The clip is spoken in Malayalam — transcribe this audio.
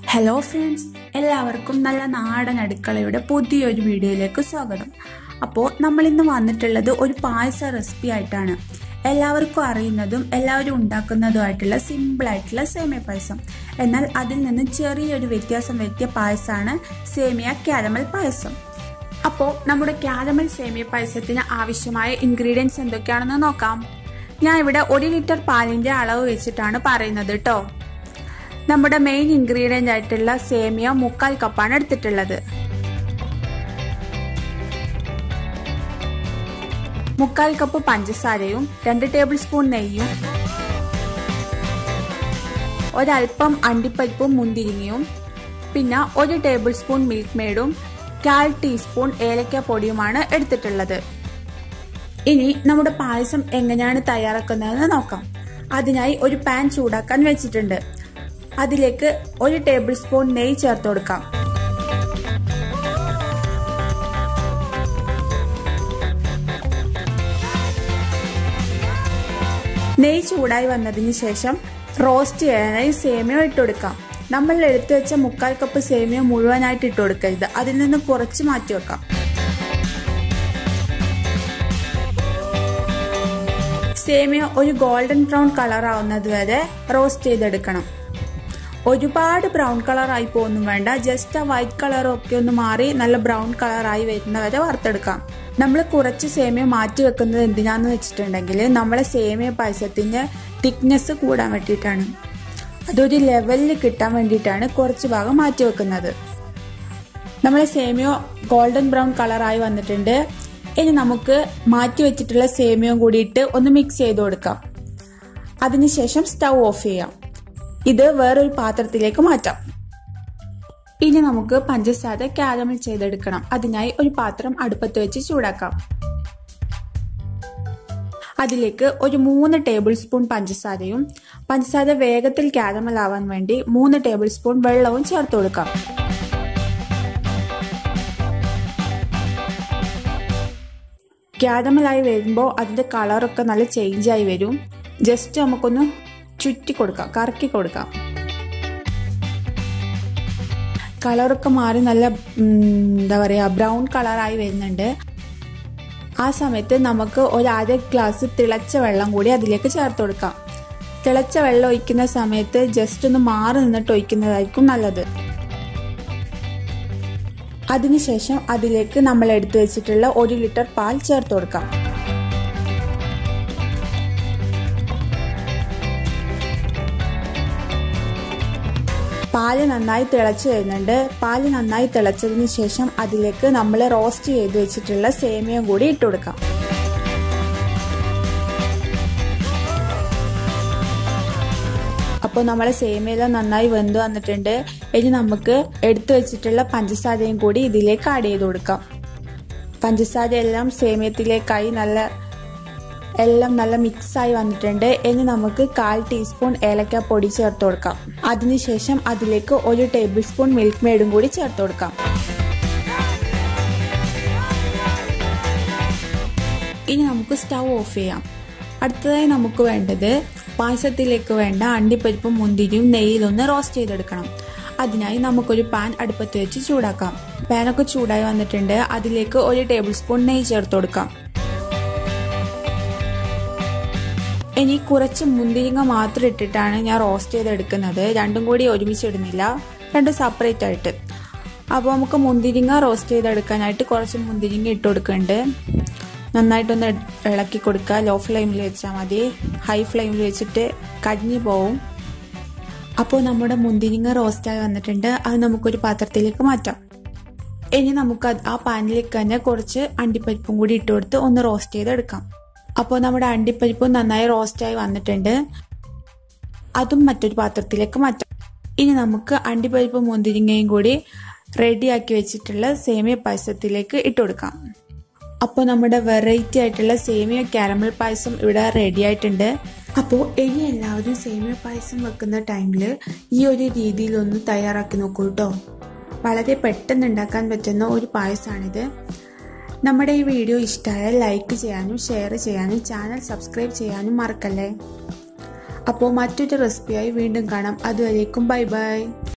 ഹലോ ഫ്രണ്ട്സ് എല്ലാവർക്കും നല്ല നാടൻ അടുക്കളയുടെ പുതിയൊരു വീഡിയോയിലേക്ക് സ്വാഗതം അപ്പോൾ നമ്മൾ ഇന്ന് വന്നിട്ടുള്ളത് ഒരു പായസ റെസിപ്പി ആയിട്ടാണ് എല്ലാവർക്കും അറിയുന്നതും എല്ലാവരും ഉണ്ടാക്കുന്നതുമായിട്ടുള്ള സിമ്പിളായിട്ടുള്ള സേമിയ പായസം എന്നാൽ അതിൽ നിന്ന് ചെറിയൊരു വ്യത്യാസം വരുത്തിയ പായസമാണ് സേമിയ കാരമൽ പായസം അപ്പോൾ നമ്മുടെ കാരമൽ സേമിയ പായസത്തിന് ആവശ്യമായ ഇൻഗ്രീഡിയൻസ് എന്തൊക്കെയാണെന്ന് നോക്കാം ഞാൻ ഇവിടെ ഒരു ലിറ്റർ പാലിന്റെ അളവ് വെച്ചിട്ടാണ് പറയുന്നത് കേട്ടോ നമ്മുടെ മെയിൻ ഇൻഗ്രീഡിയൻ്റ് ആയിട്ടുള്ള സേമിയ മുക്കാൽ കപ്പാണ് എടുത്തിട്ടുള്ളത് മുക്കാൽ കപ്പ് പഞ്ചസാരയും രണ്ട് ടേബിൾ സ്പൂൺ നെയ്യും ഒരൽപ്പം അണ്ടിപ്പരിപ്പും മുന്തിരിങ്ങയും പിന്നെ ഒരു ടേബിൾ സ്പൂൺ മിൽക്ക് മെയ്ഡും കാൽ ടീസ്പൂൺ ഏലക്ക പൊടിയുമാണ് എടുത്തിട്ടുള്ളത് ഇനി നമ്മുടെ പായസം എങ്ങനെയാണ് തയ്യാറാക്കുന്നതെന്ന് നോക്കാം അതിനായി ഒരു പാൻ ചൂടാക്കാൻ വെച്ചിട്ടുണ്ട് അതിലേക്ക് ഒരു ടേബിൾ സ്പൂൺ നെയ്യ് ചേർത്ത് കൊടുക്കാം നെയ്യ് ചൂടായി വന്നതിന് ശേഷം റോസ്റ്റ് ചെയ്യാനായി സേമിയ ഇട്ട് കൊടുക്കാം നമ്മൾ എടുത്തു വെച്ച മുക്കാൽ കപ്പ് സേമിയ മുഴുവനായിട്ട് ഇട്ട് കൊടുക്കരുത് അതിൽ നിന്ന് കുറച്ച് മാറ്റി വെക്കാം സേമിയ ഒരു ഗോൾഡൻ ബ്രൗൺ കളർ ആവുന്നത് വരെ റോസ്റ്റ് ചെയ്തെടുക്കണം ഒരുപാട് ബ്രൗൺ കളർ ആയി പോകുന്നു വേണ്ട ജസ്റ്റ് ആ വൈറ്റ് കളർ ഒക്കെ ഒന്ന് മാറി നല്ല ബ്രൗൺ കളറായി വരുന്നവരെ വറുത്തെടുക്കാം നമ്മൾ കുറച്ച് സേമിയ മാറ്റി വെക്കുന്നത് എന്തിനാന്ന് വെച്ചിട്ടുണ്ടെങ്കിൽ നമ്മളെ സേമിയ പായസത്തിന്റെ തിക്നെസ് കൂടാൻ വേണ്ടിയിട്ടാണ് അതൊരു ലെവലിൽ കിട്ടാൻ വേണ്ടിയിട്ടാണ് കുറച്ച് ഭാഗം മാറ്റി വെക്കുന്നത് നമ്മളെ സേമിയോ ഗോൾഡൻ ബ്രൗൺ കളറായി വന്നിട്ടുണ്ട് ഇനി നമുക്ക് മാറ്റി വെച്ചിട്ടുള്ള സേമിയയും കൂടിയിട്ട് ഒന്ന് മിക്സ് ചെയ്ത് കൊടുക്കാം അതിനുശേഷം സ്റ്റൗ ഓഫ് ചെയ്യാം ഇത് വേറൊരു പാത്രത്തിലേക്ക് മാറ്റാം ഇനി നമുക്ക് പഞ്ചസാര കാരമൽ ചെയ്തെടുക്കണം അതിനായി ഒരു പാത്രം അടുപ്പത്ത് വെച്ച് ചൂടാക്കാം അതിലേക്ക് ഒരു മൂന്ന് ടേബിൾ സ്പൂൺ പഞ്ചസാരയും പഞ്ചസാര വേഗത്തിൽ കാരമൽ ആവാൻ വേണ്ടി മൂന്ന് ടേബിൾ സ്പൂൺ വെള്ളവും ചേർത്ത് കൊടുക്കാം കാരമലായി വരുമ്പോൾ അതിന്റെ കളറൊക്കെ നല്ല ചേഞ്ച് ആയി വരും ജസ്റ്റ് നമുക്കൊന്ന് ചുറ്റി കൊടുക്കാം കറക്കി കൊടുക്കാം കളറൊക്കെ മാറി നല്ല എന്താ പറയുക ബ്രൗൺ കളറായി വരുന്നുണ്ട് ആ സമയത്ത് നമുക്ക് ഒരു അര ഗ്ലാസ് തിളച്ച വെള്ളം കൂടി അതിലേക്ക് ചേർത്ത് കൊടുക്കാം തിളച്ച വെള്ളം ഒഴിക്കുന്ന സമയത്ത് ജസ്റ്റ് ഒന്ന് മാറി നിന്നിട്ട് ഒഴിക്കുന്നതായിരിക്കും നല്ലത് അതിനുശേഷം അതിലേക്ക് നമ്മൾ എടുത്തു വെച്ചിട്ടുള്ള ഒരു ലിറ്റർ പാൽ ചേർത്ത് കൊടുക്കാം പാല് നന്നായി തിളച്ച് വരുന്നുണ്ട് പാല് നന്നായി തിളച്ചതിന് ശേഷം അതിലേക്ക് നമ്മൾ റോസ്റ്റ് ചെയ്ത് വെച്ചിട്ടുള്ള സേമിയ കൂടി ഇട്ട് കൊടുക്കാം അപ്പോൾ നമ്മളെ സേമിയെല്ലാം നന്നായി വെന്ത് വന്നിട്ടുണ്ട് ഇനി നമുക്ക് എടുത്തു വെച്ചിട്ടുള്ള പഞ്ചസാരയും കൂടി ഇതിലേക്ക് ആഡ് ചെയ്ത് കൊടുക്കാം പഞ്ചസാര എല്ലാം സേമിയത്തിലേക്കായി നല്ല എല്ലാം നല്ല മിക്സായി വന്നിട്ടുണ്ട് ഇനി നമുക്ക് കാൽ ടീസ്പൂൺ ഏലക്ക പൊടി ചേർത്ത് കൊടുക്കാം അതിനുശേഷം അതിലേക്ക് ഒരു ടേബിൾ സ്പൂൺ മിൽക്ക് മെയ്ഡും കൂടി ചേർത്ത് കൊടുക്കാം ഇനി നമുക്ക് സ്റ്റൗ ഓഫ് ചെയ്യാം അടുത്തതായി നമുക്ക് വേണ്ടത് പായസത്തിലേക്ക് വേണ്ട അണ്ടിപ്പരിപ്പും മുന്തിരിയും നെയ്യിലൊന്ന് റോസ്റ്റ് ചെയ്തെടുക്കണം അതിനായി നമുക്കൊരു പാൻ അടുപ്പത്ത് വെച്ച് ചൂടാക്കാം പാനൊക്കെ ചൂടായി വന്നിട്ടുണ്ട് അതിലേക്ക് ഒരു ടേബിൾ സ്പൂൺ നെയ്യ് ചേർത്ത് കൊടുക്കാം ഇനി കുറച്ച് മുന്തിരിങ്ങ മാത്രം ഇട്ടിട്ടാണ് ഞാൻ റോസ്റ്റ് ചെയ്തെടുക്കുന്നത് രണ്ടും കൂടി ഒരുമിച്ച് ഇടുന്നില്ല രണ്ടും സെപ്പറേറ്റ് ആയിട്ട് അപ്പോൾ നമുക്ക് മുന്തിരിങ്ങ റോസ്റ്റ് ചെയ്തെടുക്കാനായിട്ട് കുറച്ച് മുന്തിരിങ്ങ ഇട്ട് കൊടുക്കുന്നുണ്ട് നന്നായിട്ടൊന്ന് ഇളക്കി കൊടുക്കുക ലോ ഫ്ലെയിമിൽ വെച്ചാൽ മതി ഹൈ ഫ്ലെയിമിൽ വെച്ചിട്ട് കരിഞ്ഞു പോവും അപ്പോൾ നമ്മുടെ മുന്തിരിങ്ങ റോസ്റ്റായി വന്നിട്ടുണ്ട് അത് നമുക്കൊരു പാത്രത്തിലേക്ക് മാറ്റാം ഇനി നമുക്ക് ആ പാനിലേക്ക് തന്നെ കുറച്ച് അണ്ടിപ്പരിപ്പും കൂടി ഇട്ട് കൊടുത്ത് ഒന്ന് റോസ്റ്റ് ചെയ്തെടുക്കാം അപ്പോൾ നമ്മുടെ അണ്ടിപ്പരിപ്പും നന്നായി റോസ്റ്റായി വന്നിട്ടുണ്ട് അതും മറ്റൊരു പാത്രത്തിലേക്ക് മാറ്റാം ഇനി നമുക്ക് അണ്ടിപ്പരിപ്പും മുന്തിരിങ്ങയും കൂടി റെഡിയാക്കി വെച്ചിട്ടുള്ള സേമിയ പായസത്തിലേക്ക് ഇട്ട് കൊടുക്കാം അപ്പോൾ നമ്മുടെ വെറൈറ്റി ആയിട്ടുള്ള സേമിയ കാരമൽ പായസം ഇവിടെ റെഡി ആയിട്ടുണ്ട് അപ്പോൾ ഇനി എല്ലാവരും സേമിയ പായസം വെക്കുന്ന ടൈമിൽ ഈ ഒരു രീതിയിലൊന്ന് തയ്യാറാക്കി നോക്കൂ കേട്ടോ വളരെ പെട്ടെന്ന് ഉണ്ടാക്കാൻ പറ്റുന്ന ഒരു പായസമാണിത് നമ്മുടെ ഈ വീഡിയോ ഇഷ്ടമായാൽ ലൈക്ക് ചെയ്യാനും ഷെയർ ചെയ്യാനും ചാനൽ സബ്സ്ക്രൈബ് ചെയ്യാനും മറക്കല്ലേ അപ്പോൾ മറ്റൊരു റെസിപ്പിയായി വീണ്ടും കാണാം അതുവരേക്കും ബൈ ബൈ